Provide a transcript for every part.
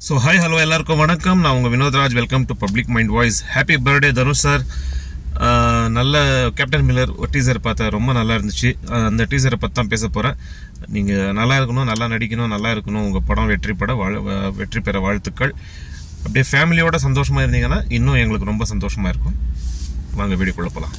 so hi hello எல்லாருக்கும் வணக்கம் நான் உங்கள் Vinodraj welcome to public mind voice happy birthday Dhanush sir நல்ல கேப்டன் மில்லர் ஒரு டீசர் பார்த்தேன் ரொம்ப நல்லா இருந்துச்சு ஆஹ் அந்த டீசரை பற்றி தான் பேச போகிறேன் நீங்கள் நல்லா இருக்கணும் நல்லா நடிக்கணும் நல்லா இருக்கணும் உங்கள் படம் வெற்றி பட வாழ் வ- வெற்றி பெற வாழ்த்துக்கள் அப்படியே ஃபேமிலியோட சந்தோஷமாக இருந்தீங்கன்னா இன்னும் எங்களுக்கு ரொம்ப சந்தோஷமாக இருக்கும் வாங்க வீடியோக்குள்ளே போகலாம்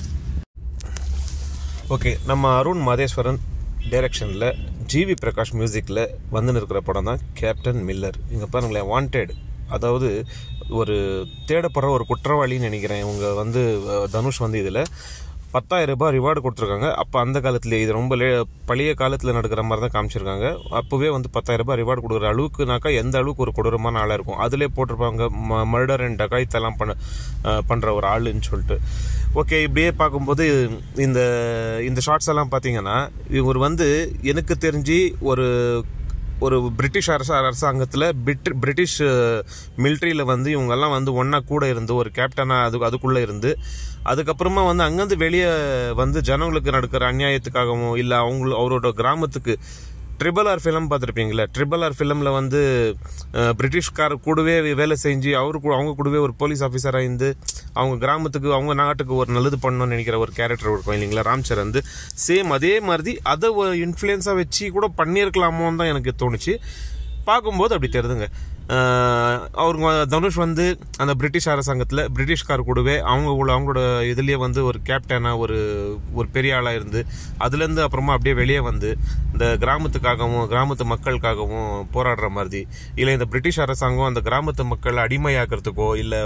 ஓகே நம்ம அருண் மாதேஸ்வரன் டைரக்ஷனில் ஜிவி பிரகாஷ் மியூசிக்கில் வந்துன்னு இருக்கிற படம் தான் கேப்டன் மில்லர் இங்கே பாருங்களேன் வாண்டட் அதாவது ஒரு தேடப்படுற ஒரு குற்றவாளின்னு நினைக்கிறேன் இவங்க வந்து அஹ், தனுஷ் வந்து இதில் பத்தாயிரம் ரூபாய் ரிவார்டு கொடுத்துருக்காங்க அப்போ அந்த காலத்துல இது ரொம்ப லே பழைய காலத்தில் நடக்கிற மாதிரி தான் காமிச்சிருக்காங்க அப்போவே வந்து பத்தாயிரம் ரூபாய் ரிவார்டு கொடுக்குற அளவுக்குனாக்கா எந்த அளவுக்கு ஒரு கொடூரமான ஆளாக இருக்கும் அதிலே போட்டிருப்பாங்க மர்டர் அண்ட் டகாய்த்தெல்லாம் பண்ண அஹ், பண்ற ஒரு ஆளுன்னு சொல்லிட்டு ஓகே இப்படியே பார்க்கும்போது இந்த இந்த ஷார்ட்ஸ் எல்லாம் பார்த்தீங்கன்னா இவர் வந்து எனக்கு தெரிஞ்சு ஒரு ஒரு பிரிட்டிஷ் அரச அரசாங்கத்தில் பிட் பிரிட்டிஷ் மிலிட்ரியில் வந்து இவங்கெல்லாம் வந்து ஒன்றா கூட இருந்து ஒரு கேப்டனாக அது அதுக்குள்ளே இருந்து அதுக்கப்புறமா வந்து அங்கேருந்து வெளியே வந்து ஜனங்களுக்கு நடக்கிற அநியாயத்துக்காகவும் இல்லை அவங்க அவரோட கிராமத்துக்கு ட்ரிபிள் ஆர் ஃபிலிம் பார்த்துருப்பீங்களா ட்ரிபிள் ஆர் ஃபிலிமில் வந்து அஹ், பிரிட்டிஷ்கார் கூடவே வேலை செஞ்சு அவரு கூட அவங்க கூடவே ஒரு போலீஸ் ஆஃபீஸராக இருந்து அவங்க கிராமத்துக்கு அவங்க நாட்டுக்கு ஒரு நல்லது பண்ணணும்னு நினைக்கிற ஒரு கேரக்டர் இருக்கும் இல்லைங்களா ராம் சரண் வந்து சேம் அதே மாதிரி அதை இன்ஃப்ளூயன்ஸாக வச்சு கூட பண்ணியிருக்கலாமோன்னு தான் எனக்கு தோணுச்சு பார்க்கும்போது அப்படி தெரியுதுங்க ஆஹ் அவங்க தனுஷ் வந்து அந்த பிரிட்டிஷ் அரசாங்கத்தில் பிரிட்டிஷ்கார் கூடவே அவங்க உள்ள அவங்களோட இதுலேயே வந்து ஒரு கேப்டனாக ஒரு ஒரு பெரிய ஆளாக இருந்து அதுலேருந்து அப்புறமா அப்படியே வெளியே வந்து இந்த கிராமத்துக்காகவும் கிராமத்து மக்களுக்காகவும் போராடுற மாதிரி இல்லை இந்த பிரிட்டிஷ் அரசாங்கம் அந்த கிராமத்து மக்களை அடிமையாக்குறதுக்கோ இல்லை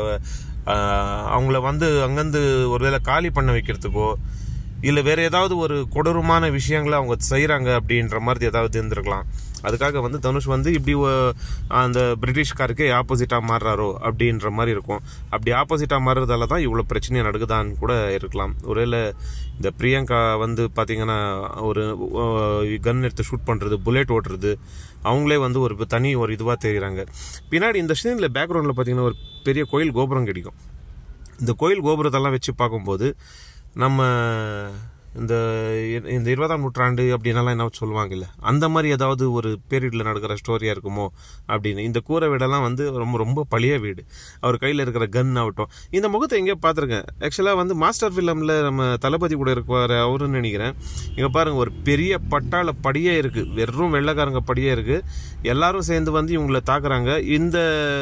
அவங்கள வந்து அங்கேருந்து ஒருவேளை காலி பண்ண வைக்கிறதுக்கோ இல்லை வேற ஏதாவது ஒரு கொடூரமான விஷயங்களை அவங்க செய்கிறாங்க அப்படின்ற மாதிரி ஏதாவது இருந்திருக்கலாம் அதுக்காக வந்து தனுஷ் வந்து இப்படி ஒ- அந்த பிரிட்டிஷ்காருக்கே ஆப்போசிட்டாக மாறுறாரோ அப்படின்ற மாதிரி இருக்கும் அப்படி ஆப்போசிட்டாக மாறுறதால தான் இவ்வளோ பிரச்சனை நடக்குதான்னு கூட இருக்கலாம் ஒருவேளை இந்த பிரியங்கா வந்து பார்த்தீங்கன்னா ஒரு கன் எடுத்து ஷூட் பண்ணுறது புல்லட் ஓட்டுறது அவங்களே வந்து ஒரு தனி ஒரு இதுவாக தெரியுறாங்க பின்னாடி இந்த சீனில் பேக்ரவுண்டில் பார்த்தீங்கன்னா ஒரு பெரிய கோயில் கோபுரம் கிடைக்கும் இந்த கோயில் கோபுரத்தெல்லாம் வச்சு பார்க்கும்போது நம்ம இந்த இந்த இருபதாம் நூற்றாண்டு அப்படின்னலாம் என்ன சொல்லுவாங்கல்ல அந்த மாதிரி ஏதாவது ஒரு பீரியடில் நடக்கிற ஸ்டோரியாக இருக்குமோ அப்படின்னு இந்த கூரை வீடெல்லாம் வந்து ரொம்ப ரொம்ப பழைய வீடு அவர் கையில் இருக்கிற கன் ஆகட்டும் இந்த முகத்தை எங்கேயோ பார்த்துருக்கேன் ஆக்சுவலாக வந்து மாஸ்டர் ஃபிலிமில் நம்ம தளபதி கூட இருக்குவார் அவருன்னு நினைக்கிறேன் இங்கே பாருங்க ஒரு பெரிய பட்டாள படியே இருக்குது வெறும் வெள்ளைக்காரங்க படியே இருக்குது எல்லாரும் சேர்ந்து வந்து இவங்களை தாக்குறாங்க இந்த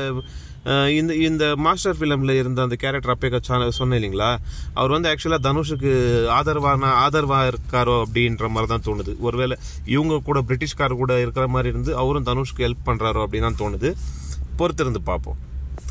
அஹ் இந்த இந்த மாஸ்டர் ஃபிலிமில் இருந்த அந்த கேரக்டர் அப்பே சொன்னேன் இல்லைங்களா அவர் வந்து ஆக்சுவலாக தனுஷுக்கு ஆதரவான ஆதரவா இருக்காரோ அப்படின்ற மாதிரி தான் தோணுது ஒருவேளை இவங்க கூட பிரிட்டிஷ்கார் கூட இருக்கிற மாதிரி இருந்து அவரும் தனுஷ்க்கு ஹெல்ப் பண்ணுறாரோ அப்படின்னு தான் தோணுது பொறுத்திருந்து பார்ப்போம்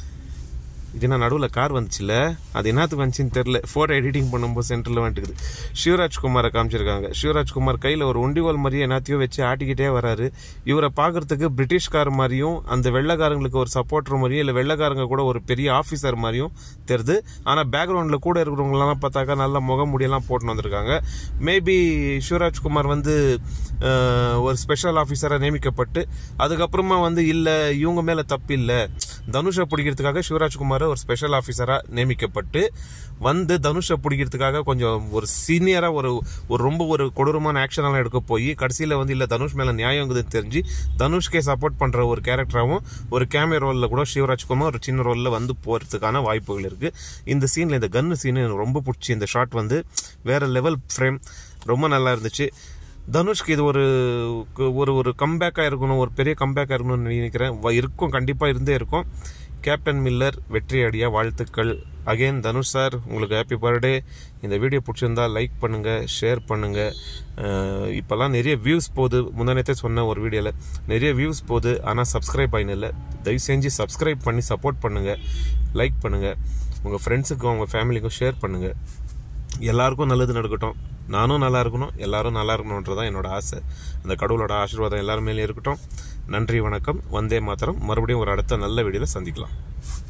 இது நான் நடுவில் கார் வந்துச்சுல அது என்னத்துக்கு வந்துச்சுன்னு தெரில ஃபோட்டோ எடிட்டிங் பண்ணும்போது சென்டரில் வந்துட்டுக்குது சிவராஜ் குமாரை காமிச்சிருக்காங்க சிவராஜ் குமார் கையில் ஒரு ஒண்டிவால் மாதிரியே என்னத்தையோ வச்சு ஆட்டிக்கிட்டே வராரு இவரை பார்க்கறதுக்கு பிரிட்டிஷ்கார் மாதிரியும் அந்த வெள்ளைக்காரங்களுக்கு ஒரு சப்போர்ட்டர் மாதிரியும் இல்லை வெள்ளைக்காரங்க கூட ஒரு பெரிய ஆஃபீஸர் மாதிரியும் தெரியுது ஆனால் பேக்ரவுண்டில் கூட இருக்கிறவங்களெல்லாம் பார்த்தாக்கா நல்ல முகம் முடியெல்லாம் போட்டுன்னு வந்திருக்காங்க மேபி சிவராஜ் குமார் வந்து அஹ், ஒரு ஸ்பெஷல் ஆஃபீஸராக நியமிக்கப்பட்டு அதுக்கப்புறமா வந்து இல்லை இவங்க மேலே தப்பு இல்லை தனுஷை பிடிக்கிறதுக்காக சிவராஜ்குமார் ஒரு ஸ்பெஷல் ஆஃபீஸராக நியமிக்கப்பட்டு வந்து தனுஷை பிடிக்கிறதுக்காக கொஞ்சம் ஒரு சீனியராக ஒரு ஒரு ரொம்ப ஒரு கொடூரமான ஆக்ஷனெல்லாம் எடுக்க போய் கடைசியில் வந்து இல்லை தனுஷ் மேலே நியாயங்குதுன்னு தெரிஞ்சு தனுஷ்கே சப்போர்ட் பண்ணுற ஒரு கேரக்டராகவும் ஒரு கேமே ரோலில் கூட சிவராஜ்குமார் ஒரு சின்ன ரோலில் வந்து போகிறதுக்கான வாய்ப்புகள் இருக்குது இந்த சீனில் இந்த கன்னு சீன் எனக்கு ரொம்ப பிடிச்சி இந்த ஷாட் வந்து வேற லெவல் ஃப்ரேம் ரொம்ப நல்லா இருந்துச்சு தனுஷ்க்கு இது ஒரு ஒரு ஒரு கம்பேக்காக இருக்கணும் ஒரு பெரிய கம்பேக்காக இருக்கணும்னு நினைக்கிறேன் வ- இருக்கும் கண்டிப்பாக இருந்தே இருக்கும் கேப்டன் மில்லர் வெற்றி அடிய வாழ்த்துக்கள் அகைன் தனுஷ் சார் உங்களுக்கு ஹாப்பி பர்த்டே இந்த வீடியோ பிடிச்சிருந்தா லைக் பண்ணுங்க ஷேர் பண்ணுங்க அஹ் இப்போல்லாம் நிறைய வியூஸ் போகுது முந்தானத்தே சொன்ன ஒரு வீடியோவில் நிறைய வியூஸ் போகுது ஆனால் சப்ஸ்கிரைப் ஆயினில்ல தயவு செஞ்சு சப்ஸ்கிரைப் பண்ணி சப்போர்ட் பண்ணுங்க லைக் பண்ணுங்க உங்கள் ஃப்ரெண்ட்ஸுக்கும் உங்கள் ஃபேமிலிக்கும் ஷேர் பண்ணுங்க எல்லாருக்கும் நல்லது நடக்கட்டும் நானும் நல்லா இருக்கணும் எல்லாரும் நல்லா இருக்கணுன்றதான் என்னோட ஆசை அந்த கடவுளோட ஆசீர்வாதம் எல்லாரும் மேலேயும் இருக்கட்டும் நன்றி வணக்கம் வந்தே மாத்திரம் மறுபடியும் ஒரு அடுத்த நல்ல வீடியோவில் சந்திக்கலாம்